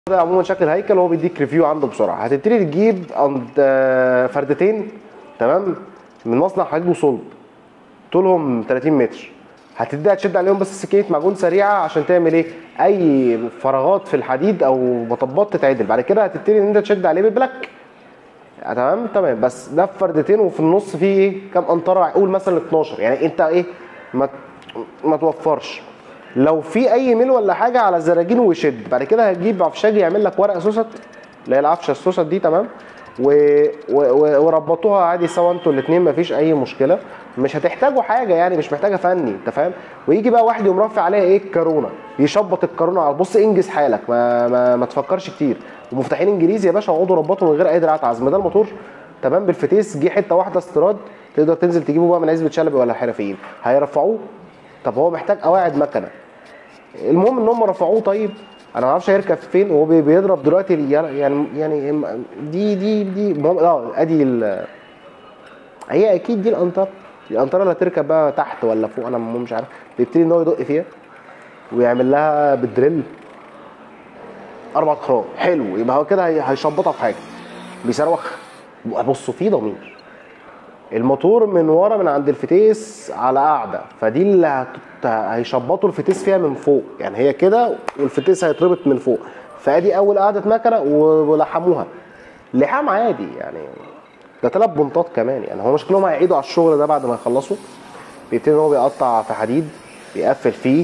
ده عموما شكل الهيكل هو بيديك ريفيو عنده بسرعه هتبتدي تجيب عند آه، فردتين تمام من مصنع حديد وصلب طولهم 30 متر هتبدا تشد عليهم بس سكينه معجون سريعه عشان تعمل ايه اي فراغات في الحديد او مطبات تتعدل بعد كده هتبتدي ان انت تشد عليه بالبلاك آه، تمام تمام بس ده في فردتين وفي النص فيه ايه كام قنطره قول مثلا 12 يعني انت ايه ما ما توفرش لو في اي ميل ولا حاجه على الزراجين وشد بعد كده هتجيب عفشاجي يعمل لك ورقه سوست اللي هي العفشه السوست دي تمام و... و... و... وربطوها عادي سوا انتوا الاثنين مفيش اي مشكله مش هتحتاجوا حاجه يعني مش محتاجه فني انت فاهم ويجي بقى واحد يقوم رافع عليها ايه الكارونه يشبط الكارونه على بص انجز حالك ما ما, ما تفكرش كتير ومفتاحين انجليزي يا باشا اقعدوا ربطوا من غير اي دراعات عزم ده الموتور تمام بالفتيس جه حته واحده استيراد تقدر تنزل تجيبه بقى من عزبه شلبي ولا حرفيين هيرفعوه طب هو محتاج قواعد مكنه المهم ان هم رفعوه طيب انا ما اعرفش هيركب فين وهو بي- بيضرب دلوقتي ال- يعني يعني دي دي دي المهم اه ادي ال- هي اكيد دي الانطره الانطره اللي هتركب بقى تحت ولا فوق انا مش عارف بيبتدي ان هو يدق فيها ويعمل لها بالدريل اربع خرام حلو يبقى هو كده هي- هيشبطها في حاجه بيصرخ بصوا فيه ضمير الموتور من ورا من عند الفتيس على قاعده فدي اللي هت... هيشبطوا الفتيس فيها من فوق يعني هي كده والفتيس هيتربط من فوق فادي اول قاعده مكنه و- ولحموها لحام عادي يعني ده ثلاث بنطات كمان يعني هو شكلهم هيعيدوا على الشغل ده بعد ما يخلصوا بيبتدي ان هو بيقطع في حديد بيقفل فيه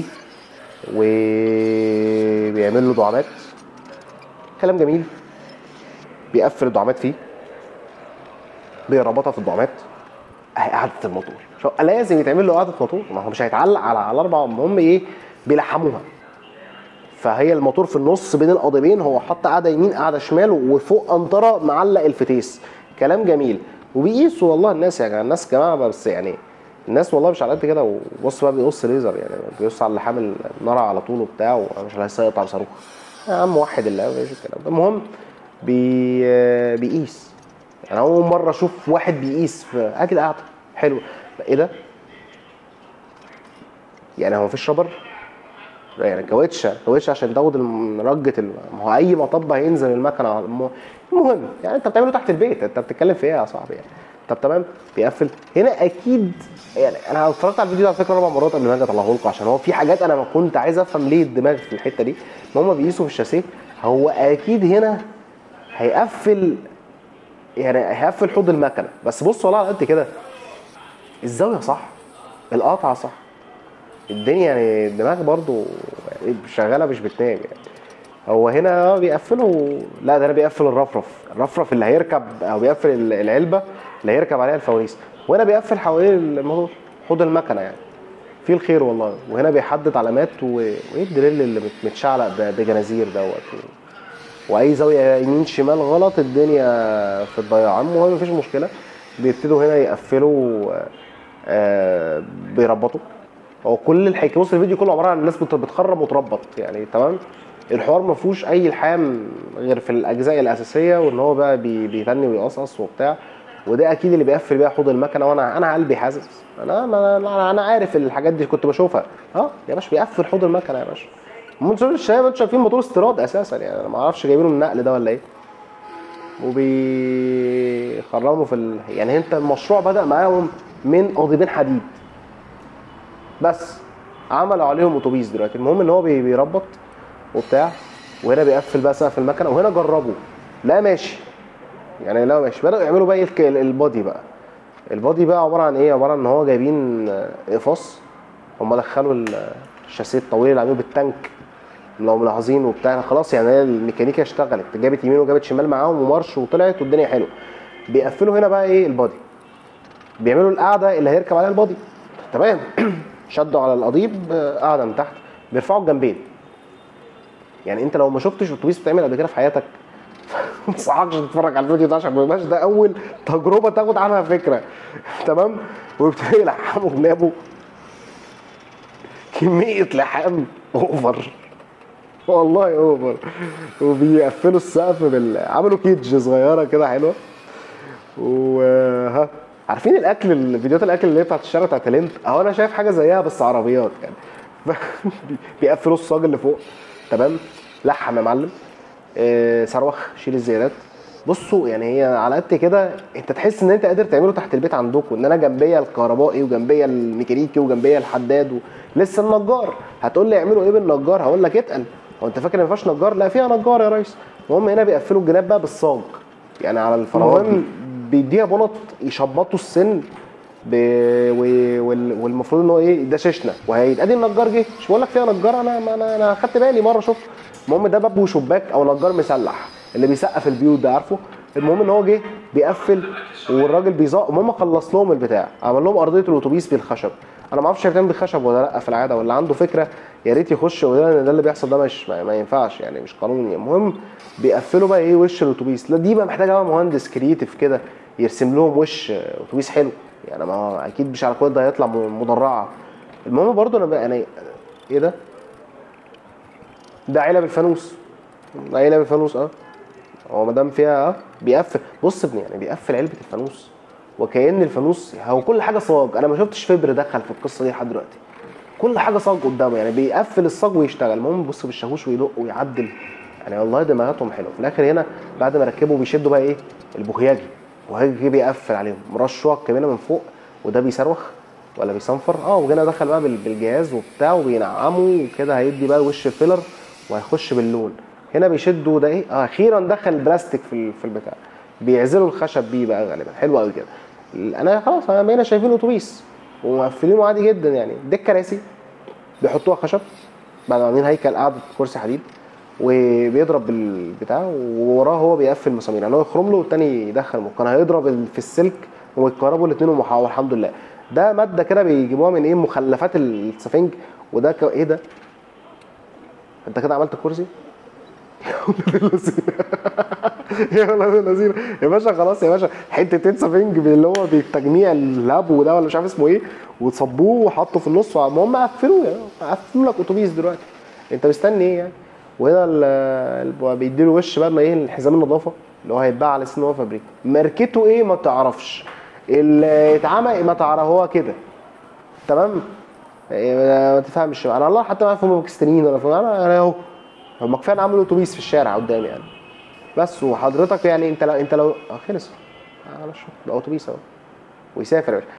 وبيعمل له دعامات كلام جميل بيقفل الدعامات فيه بيربطها في الدعامات اهي قعده الموتور شو لازم يتعمل له قعده موتور ما هو مش هيتعلق على على اربع المهم ايه بيلحموها فهي الموتور في النص بين القضيبين هو حط قاعده يمين قاعده شمال وفوق قنطره معلق الفتيس كلام جميل وبيقيسوا والله الناس يا جماعه الناس يا جماعه بس يعني الناس والله مش على قد كده وبص بقى بيقص ليزر يعني بيقص على اللحام النار على طول وبتاع ومش هيسيطر على صاروخ يا عم وحد الله ماشي الكلام ده المهم بي بيقيس انا اول مره اشوف واحد بيقيس في اكل قاعده حلو ايه ده يعني هو مفيش رابر يعني كاوتشه كاوتشه عشان تاخد الم- رجه الم... ما هو اي مطب هينزل المكنه على الم- المهم يعني انت بتعمله تحت البيت انت بتتكلم في ايه يا صاحبي يعني طب تمام بيقفل هنا اكيد يعني انا اتفرجت على الفيديو ده على فكره اربع مرات قبل ما اجي اطلعه لكم عشان هو في حاجات انا ما كنت عايز افهم ليه الدماغ في الحته دي ان هم بيقيسوا في الشاسيه هو اكيد هنا هيقفل يعني هيقفل حوض المكنه بس بص والله على قد كده الزاويه صح القطعه صح الدنيا يعني الدماغ برضو يعني شغاله مش بتنام يعني هو هنا بيقفلوا لا ده انا بيقفل الرفرف الرفرف اللي هيركب او بيقفل ال- العلبه اللي هيركب عليها الفوانيس وهنا بيقفل حوالين الموتور حوض المكنه يعني في الخير والله وهنا بيحدد علامات و... وايه الدريل اللي مت- متشعلق ب- بجنازير دوت و... واي زاويه يمين شمال غلط الدنيا في الضياع المهم مفيش مشكله بيبتدوا هنا يقفلوا آه، آه، بيربطوا هو كل الحكايه بص الفيديو كله عباره عن الناس بت- بتخرم وتربط يعني تمام الحوار ما فيهوش اي لحام غير في الاجزاء الاساسيه وان هو بقى بي- بيتني ويقصقص وبتاع وده اكيد اللي بيقفل بيها حوض المكنه وانا انا قلبي حاسس انا انا انا, أنا عارف الحاجات دي كنت بشوفها اه يا باشا بيقفل حوض المكنه يا باشا هم دول الشباب انتوا شايفين موتور استيراد اساسا يعني انا ما اعرفش جايبينه من النقل ده ولا ايه وبيخرموا في ال... يعني انت المشروع بدا معاهم من قضيبين حديد بس عملوا عليهم اتوبيس دلوقتي المهم ان هو بي- بيربط وبتاع وهنا بيقفل بقى سقف المكنه وهنا جربوا لا ماشي يعني لا ماشي بداوا يعملوا بقى الك- البادي بقى البادي بقى عباره عن ايه عباره عن ان هو جايبين آه، اقفاص هم دخلوا ال- الشاسيه الطويل اللي عاملينه بالتانك لو ملاحظين وبتاع خلاص يعني هي الميكانيكا اشتغلت جابت يمين وجابت شمال معاهم ومارش وطلعت والدنيا حلوه بيقفلوا هنا بقى ايه البادي بيعملوا القاعده اللي هيركب عليها البادي تمام شدوا على القضيب آه، قاعده من تحت بيرفعوا الجنبين يعني انت لو ما شفتش اتوبيس بتعمل قبل كده في حياتك ما انصحكش تتفرج على الفيديو ده عشان ما يبقاش ده اول تجربه تاخد عنها فكره تمام ويبتدي يلحموا جنابه كميه لحام اوفر والله اوفر وبيقفلوا السقف بال عملوا كيدج صغيره كده حلوه وها عارفين الاكل الفيديوهات الاكل اللي هي بتاعت الشارع بتاعت الهند اهو انا شايف حاجه زيها بس عربيات يعني بيقفلوا الصاج اللي فوق تمام لحم يا معلم آه، صاروخ شيل الزيادات بصوا يعني هي على قد كده انت تحس ان انت قادر تعمله تحت البيت عندكم ان انا جنبيا الكهربائي وجنبيا الميكانيكي وجنبيا الحداد و... لسه النجار هتقول لي اعملوا ايه بالنجار هقول لك اتقل هو انت فاكر ما فيهاش نجار لا فيها نجار يا ريس المهم هنا بيقفلوا الجناب بقى بالصاج يعني على الفرامل بيديها بنط يشبطوا السن ب... و... وال... والمفروض ان هو ايه ده ششنا وهي ادي النجار جه مش بقول لك فيها نجار انا ما انا انا خدت بالي مره شفت المهم ده باب وشباك او نجار مسلح اللي بيسقف البيوت ده عارفه المهم ان هو جه بيقفل والراجل بيزق المهم خلص لهم البتاع عمل لهم ارضيه الاتوبيس بالخشب انا ما اعرفش هي بتعمل بالخشب ولا لا في العاده ولا عنده فكره يا ريت يخش ويقول لنا ان ده اللي بيحصل ده مش ما ما ينفعش يعني مش قانوني المهم بيقفلوا بقى ايه وش الاتوبيس لا دي بقى محتاجه بقى مهندس كرييتيف كده يرسم لهم وش اتوبيس حلو يعني ما هو اكيد مش على كل ده هيطلع م- مدرعه المهم برضو انا بقى انا ايه ده ده علب الفانوس ده علب الفانوس اه هو ما دام فيها اه بيقفل بص ابني يعني بيقفل علبه الفانوس وكأن الفانوس هو كل حاجه صاج انا ما شفتش فبر دخل في القصه دي لحد دلوقتي كل حاجه صاج قدامه يعني بيقفل الصاج ويشتغل المهم بيبص بالشاكوش ويدق ويعدل يعني والله دماغاتهم حلوه في الاخر هنا بعد ما ركبوا بيشدوا بقى ايه البوهياجي البوهياجي بيقفل عليهم مرشوق كمان من فوق وده بيصرخ ولا بيصنفر اه وجينا دخل بقى بال- بالجهاز وبتاع وبينعمه وكده هيدي بقى وش الفيلر وهيخش باللون هنا بيشدوا ده ايه اه اخيرا دخل البلاستيك في ال- في البتاع بيعزلوا الخشب بيه بقى غالبا حلو قوي كده انا خلاص انا بقينا شايفين اتوبيس ومقفلينه عادي جدا يعني دي الكراسي بيحطوها خشب بعد ما عاملين هيكل قاعده كرسي حديد وبيضرب بالبتاع ووراه هو بيقفل مسامير يعني هو يخرم له والتاني يدخل كان هيضرب ال- في السلك ويتكهربوا الاثنين ومحاور الحمد لله ده ماده كده بيجيبوها من ايه مخلفات السفنج وده ك... ايه ده انت كده عملت الكرسي يا ولاد اللذينه يا ولاد اللذينه يا باشا خلاص يا باشا حتتين سفنج اللي هو بالتجميع الهبو ده ولا مش عارف اسمه ايه وتصبوه وحطوا في النص المهم قفلوه يعني قفلوا لك اتوبيس دلوقتي انت مستني ايه يعني وهنا ال- ال- بيديله وش بقى ما ايه الحزام النظافه اللي هو هيتباع على اساس ان هو فابريك ماركته ايه ما تعرفش اللي اتعمل ما تعرف هو كده تمام إيه، ما تفهمش انا والله حتى ما فاهم باكستانيين ولا فاهم انا انا اهو هم كفايه عملوا اتوبيس في الشارع قدامي يعني بس وحضرتك يعني انت لو انت لو آه، خلص معلش بقى اتوبيس اهو ويسافر يا باشا